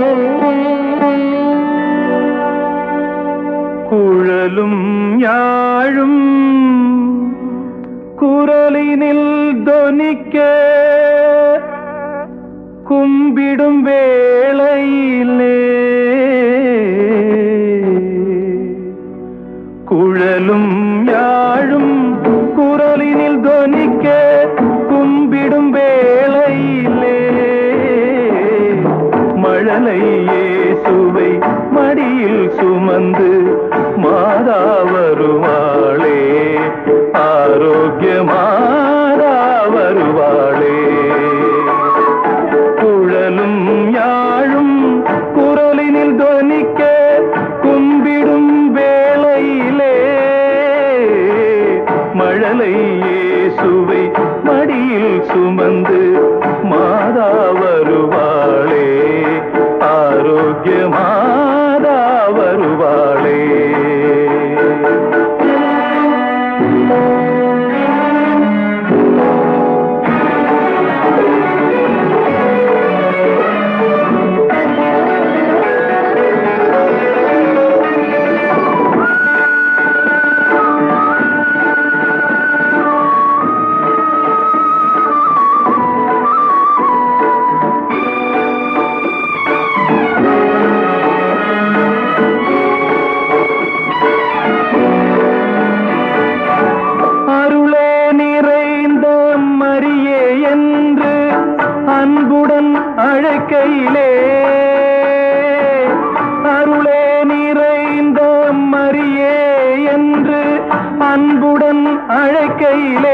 குழலும் யாழும் குரலினில் தொனிக்க கும்பிடும் வேளையிலே குழலும் யாழும் குரலினில் தொனிக்க கும்பிடும் வேளையிலே மழலை இயேசுவை மடியில் சுமந்து மாதா வருவாளே ஆரோக்கிய மாதா வருவாளே குழலும் யாழும் குரலினில் தொனிக்க கும்பிடும் வேளையிலே மழலை இயேசுவை மடியில் சுமந்து மாதா வருவாளே ஆரோக்கிய மாதா வருவாளே அருளே நிறைந்த மரியே என்று அன்புடன் அழைக்கையிலே அருளே நிறைந்த மரியே என்று அன்புடன் அழைக்கையிலே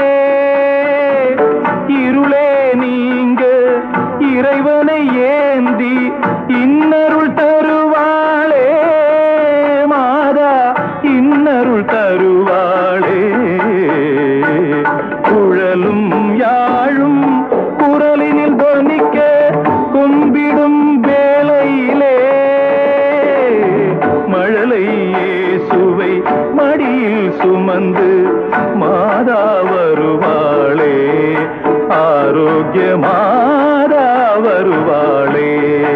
இருளே நீங்க இறைவனை ஏந்தி இன்னருள் தருவாளே மாதா இன்னருள் தருவாளே குழலும் யாழும் குரலினில் தொனிக்க கும்பிடும் வேளையிலே மழலை இயேசுவை மடியில் சுமந்து மாதா வருவாளே ஆரோக்கிய மாதா வருவாளே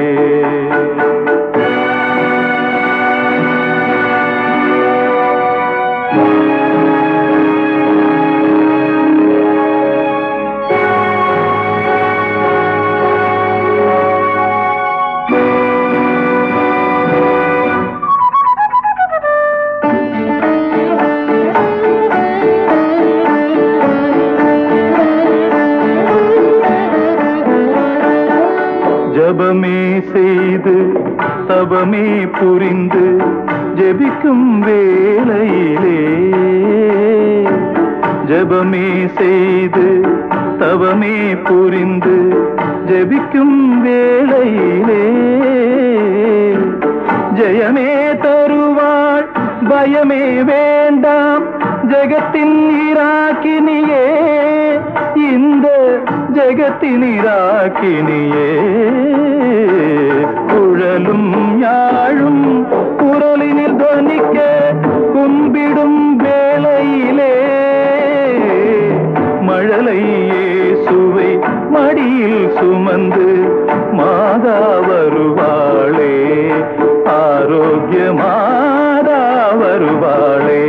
ஜபமே செய்து தபமே புரிந்து ஜெபிக்கும் வேளையிலே ஜபமே செய்து தவமே புரிந்து ஜெபிக்கும் வேளையிலே ஜெயமே தருவாள் பயமே வேண்டாம் ஜெகத்தின் ஈராக்கினியே இந்த ஜெகத்தின் ஈராக்கினியே குழலும் யாழும் குரலினில் தொனிக்க கும்பிடும் வேளையிலே மழலை இயேசுவை மடியில் சுமந்து மாதா வருவாளே ஆரோக்கிய மாதா வருவாளே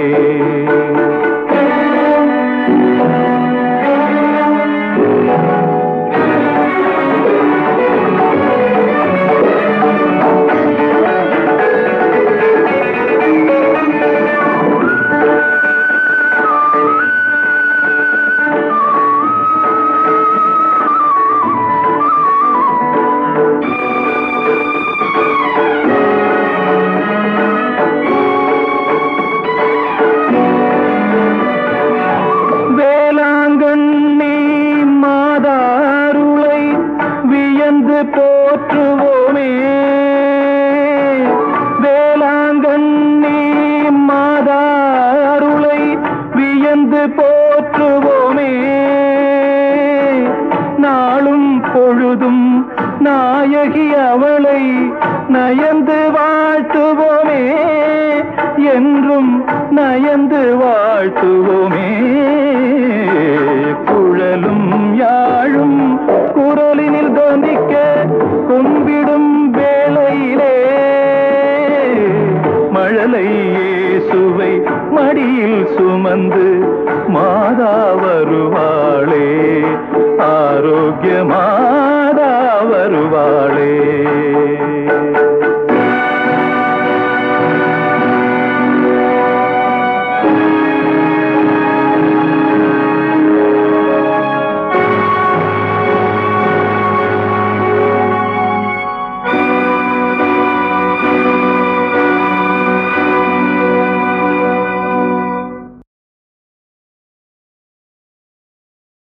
வேளாங்கண்ணி மாதாருளை வியந்து போற்றுவோமே வேளாங்கண்ணி மாதாருளை வியந்து போற்றுவோமே நாளும் பொழுதும் நாயகி அவளை நயந்து வாழ்த்துவோமே என்றும் நயந்து வாழ்த்துவோமே குழலும் யாழும் குரலினில் தொனிக்க கும்பிடும் தந்து மாதா வருவாளே ஆரோக்கியமா